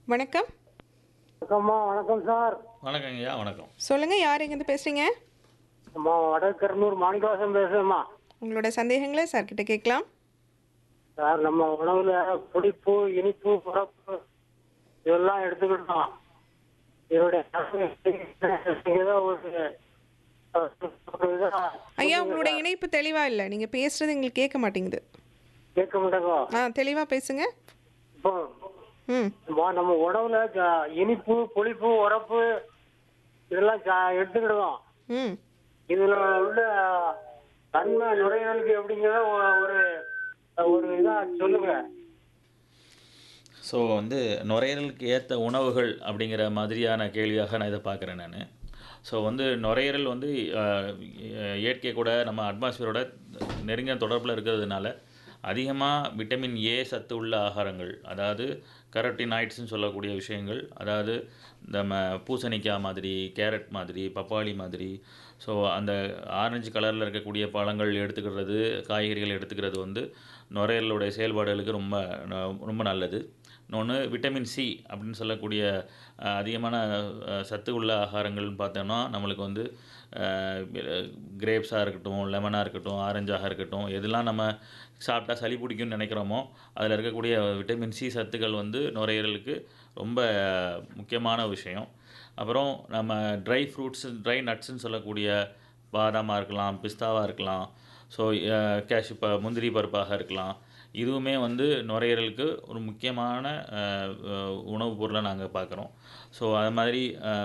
வணக்கம் வணக்கம்மா வணக்கம் சார் வணக்கங்க ஐயா வணக்கம் சொல்லுங்கள் யார் எங்கேருந்து பேசுகிறீங்க அம்மா வடக்கரனூர் மாணிக்கவாசம் பேசுறேம்மா உங்களோட சந்தேகங்களை சார்கிட்ட கேட்கலாம் சார் நம்ம உணவுல புளிப்பு இனிப்பு புறப்பு இதெல்லாம் எடுத்துக்கிட்டோம் இதோடைய ஏதோ ஒரு ஒரு இதா ஐயா உங்களோட இணைப்பு தெளிவாக இல்லை நீங்கள் பேசுகிறது எங்களுக்கு கேட்க மாட்டேங்குது கேட்க மாட்டேங்கோ ஆ தெளிவாக பேசுங்க இப்போ ம் அம்மா, நம்ம உணவுல ஜா- இனிப்பு புளிப்பு உரப்பு இதெல்லாம் ஜா- எடுத்துக்கிடுவோம் ம் இதுல உள்ள தன்மை நுரையீரலுக்கு எப்படிங்கிறத ஒ- ஒரு ஒரு இதா சொல்லுங்க ஸோ வந்து நுரையீரலுக்கு ஏற்ற உணவுகள் அப்படிங்கிற மாதிரியான கேள்வியாக நான் இதை பார்க்குறேன் நான் ஸோ வந்து நுரையீரல் வந்து அஹ், இயற்கை கூட நம்ம அட்மாஸ்பியரோட நெருங்கிய தொடர்பில் இருக்கிறதுனால அதிகமாக விட்டமின் ஏ சத்து உள்ள ஆகாரங்கள் அதாவது கரோட்டினாய்ட்ஸ்னு சொல்லக்கூடிய விஷயங்கள் அதாவது நம்ம பூசணிக்காய் மாதிரி கேரட் மாதிரி பப்பாளி மாதிரி ஸோ அந்த ஆரஞ்சு கலரில் இருக்கக்கூடிய பழங்கள் எடுத்துக்கிறது காய்கறிகள் எடுத்துக்கிறது வந்து நுரையீரலுடைய செயல்பாடுகளுக்கு ரொம்ப ந- ரொம்ப நல்லது இன்னொன்று விட்டமின் சி அப்படின்னு சொல்லக்கூடிய அஹ், அதிகமான அஹ், சத்து உள்ள ஆகாரங்கள்னு பார்த்தோம்னா நம்மளுக்கு வந்து கிரேப்ஸாக இருக்கட்டும் லெமனாக இருக்கட்டும் ஆரஞ்சாக இருக்கட்டும் எதெல்லாம் நம்ம சாப்பிட்டா சளி பிடிக்கும்னு நினைக்கிறோமோ அதில் இருக்கக்கூடிய விட்டமின் சி சத்துக்கள் வந்து நுரையீரலுக்கு ரொம்ப முக்கியமான விஷயம் அப்புறம் நம்ம ட்ரை ஃப்ரூட்ஸ் ட்ரை நட்ஸ்ன்னு சொல்லக்கூடிய பாதாமாக இருக்கலாம் பிஸ்தாவாக இருக்கலாம் ஸோ கேஷ் இப்போ முந்திரி பருப்பாக இருக்கலாம் இதுவுமே வந்து நுரையீரலுக்கு ஒரு முக்கியமான அஹ், அஹ், உணவுப் பொருளை நாங்கள் பார்க்குறோம் ஸோ அது மாதிரி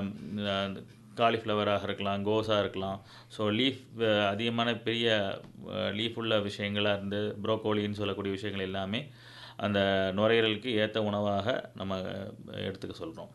காலிஃப்ளவராக இருக்கலாம் கோஸாக இருக்கலாம் ஸோ லீஃப் அதிகமான பெரிய லீஃப் உள்ள விஷயங்களாக இருந்து ப்ரோக்கோலின்னு சொல்லக்கூடிய விஷயங்கள் எல்லாமே அந்த நுரையீரலுக்கு ஏற்ற உணவாக நம்ம எடுத்துக்க சொல்கிறோம்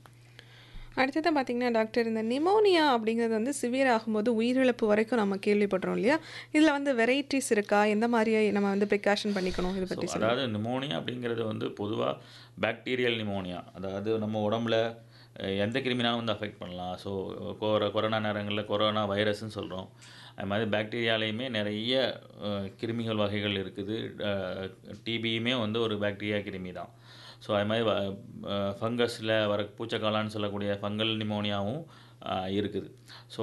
அடுத்தது பார்த்தீங்கன்னா டாக்டர் இந்த நிமோனியா அப்படிங்கிறது வந்து சிவியர் ஆகும்போது உயிரிழப்பு வரைக்கும் நம்ம கேள்விப்படுறோம் இல்லையா இதில் வந்து வெரைட்டிஸ் இருக்கா எந்த மாதிரி நம்ம வந்து ப்ரிகாஷன் பண்ணிக்கணும் இதை பற்றி சொல்லுங்கள் அதாவது நிமோனியா அப்படிங்கிறது வந்து பொதுவாக பாக்டீரியல் நிமோனியா அதாவது நம்ம உடம்புல அஹ், எந்த கிருமினாலும் வந்து அஃபெக்ட் பண்ணலாம் ஸோ கொர கொரோனா நேரங்களில் கொரோனா வைரஸ்ன்னு சொல்கிறோம் அது மாதிரி பாக்டீரியாலேயுமே நிறைய அஹ், கிருமிகள் வகைகள் இருக்குது டிபியுமே வந்து ஒரு பாக்டீரியா கிருமி தான் ஸோ அது மாதிரி ஃபங்கஸில் வர பூச்சக்காளான்னு சொல்லக்கூடிய ஃபங்கல் நிமோனியாவும் ஆஹ், இருக்குது ஸோ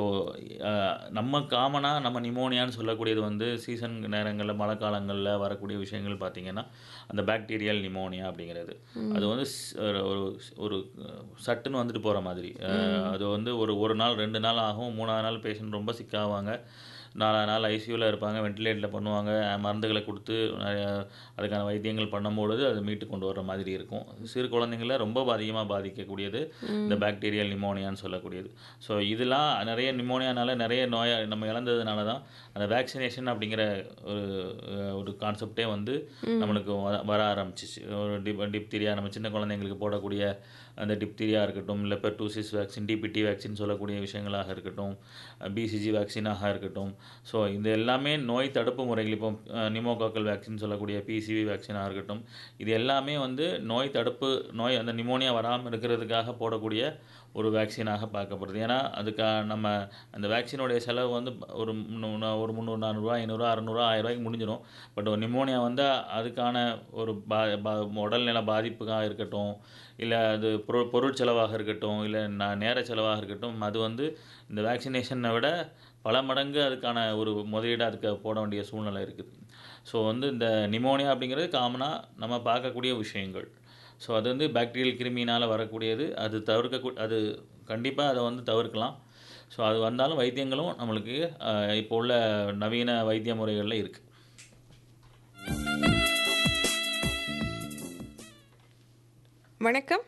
நம்ம காமனாக நம்ம நிமோனியான்னு சொல்லக்கூடியது வந்து சீசன் நேரங்களில் மழை காலங்களில் வரக்கூடிய விஷயங்கள் பார்த்திங்கன்னா அந்த பாக்டீரியல் நிமோனியா அப்படிங்கிறது அது வந்து ஸ்- ஒரு ஒரு ஒரு சட்டுன்னு வந்துட்டு போகிற மாதிரி ஆஹ், அது வந்து ஒரு ஒரு நாள் ரெண்டு நாள் ஆகும் மூணாவது நாள் பேஷண்ட் ரொம்ப சிக்காவாங்க நாலாவது நாள் ஐசியூவில் இருப்பாங்க வென்டிலேட்டரில் பண்ணுவாங்க மருந்துகளை கொடுத்து நிறைய அதுக்கான வைத்தியங்கள் பண்ணும்பொழுது அது மீட்டு கொண்டு வர மாதிரி இருக்கும் சிறு குழந்தைங்கள ரொம்ப அதிகமாக பாதிக்கக்கூடியது இந்த பாக்டீரியல் நிமோனியான்னு சொல்லக்கூடியது ஸோ இதெல்லாம் நிறைய நிமோனியானால நிறைய நோயை நம்ம இழந்ததுனால தான் அந்த வேக்சினேஷன் அப்படிங்கிற ஒரு அஹ், ஒரு கான்செப்டே வந்து நம்மளுக்கு வ- வர ஆரம்பிச்சிச்சு ஒரு டிப் டிப்தீரியா நம்ம சின்ன குழந்தைங்களுக்கு போடக்கூடிய அந்த டிப்தீரியா இருக்கட்டும் இல்லை பெர்டூசிஸ் வேக்சின் டிபிடி வேக்சின் சொல்லக்கூடிய விஷயங்களாக இருக்கட்டும் பிசிஜி வேக்சினாக இருக்கட்டும் ஸோ இது எல்லாமே நோய் தடுப்பு முறைகள் இப்போ நிமோகாக்கல் வேக்சின் சொல்லக்கூடிய பிசிவி வேக்சினாக இருக்கட்டும் இது எல்லாமே வந்து நோய் தடுப்பு நோய் அந்த நிமோனியா வராமல் இருக்கிறதுக்காக போடக்கூடிய ஒரு வேக்சினாக பார்க்கப்படுது ஏன்னா அதுக்கா நம்ம அந்த வேக்சினுடைய செலவு வந்து ஒரு முன்னூ- ஒரு முந்நூறு நானூறுரூவா ஐநூறுரூவா அறநூறுவா ஆயிரம் ரூபாய்க்கு முடிஞ்சிடும் பட் ஒரு நிமோனியா வந்து அதுக்கான ஒரு பா பா- உடல்நல பாதிப்புக்காக இருக்கட்டும் இல்லை அது பொருள் பொருள் செலவாக இருக்கட்டும் இல்லை ந- நேர செலவாக இருக்கட்டும் அது வந்து இந்த வேக்சினேஷனை விட பல மடங்கு அதுக்கான ஒரு முதலீடு அதுக்கு போட வேண்டிய சூழ்நிலை இருக்குது ஸோ வந்து இந்த நிமோனியா அப்படிங்கிறது காமனாக நம்ம பார்க்கக்கூடிய விஷயங்கள் ஸோ அது வந்து பாக்டீரியல் கிருமினால் வரக்கூடியது அது தவிர்க்க அது கண்டிப்பாக அதை வந்து தவிர்க்கலாம் ஸோ அது வந்தாலும் வைத்தியங்களும் நம்மளுக்கு அஹ், இப்போ உள்ள நவீன வைத்திய முறைகளில் இருக்குது வணக்கம்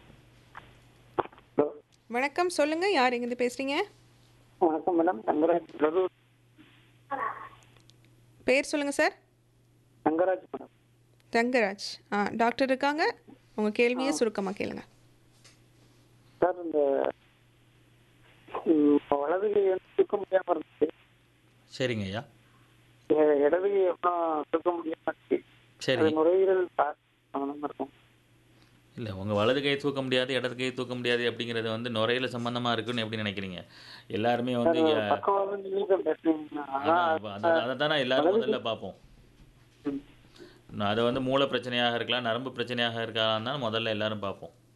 வணக்கம் சொல்லுங்கள் யார் எங்கேருந்து பேசுகிறீங்க வணக்கம் மேடம் தங்கராஜ் கரூர் பேர் சொல்லுங்கள் சார் தங்கராஜ் மேடம் தங்கராஜ் ஆ டாக்டர் இருக்காங்க உங்கள் கேள்வியை சுருக்கமாக கேளுங்க சார் இந்த ம், வலது கை வந்து தூக்க முடியாம இருந்துச்சு சரிங்க ஐயா எ- இடது கை எப்பறம் தூக்க முடியாம இருந்துச்சு சரி அது நுரையீரல் பா- சம்மந்தமா இருக்கும் இல்லை உங்கள் வலது கை தூக்க முடியாது இடது கை தூக்க முடியாது அப்படிங்கிறது வந்து நுரையில சம்மந்தமாக இருக்குன்னு எப்படி நினைக்கிறீங்க எல்லாருமே வந்து அஹ், பக்கம் வந்து நீங்க பேசுறீங்க அதான் அதை அதை தானே எல்லாரும் முதல்ல பார்ப்போம் ம். அதை வந்து மூளை பிரச்சனையாக இருக்கலாம் நரம்பு பிரச்சனையாக இருக்கலாம் தான் முதல்ல எல்லாரும் பார்ப்போம்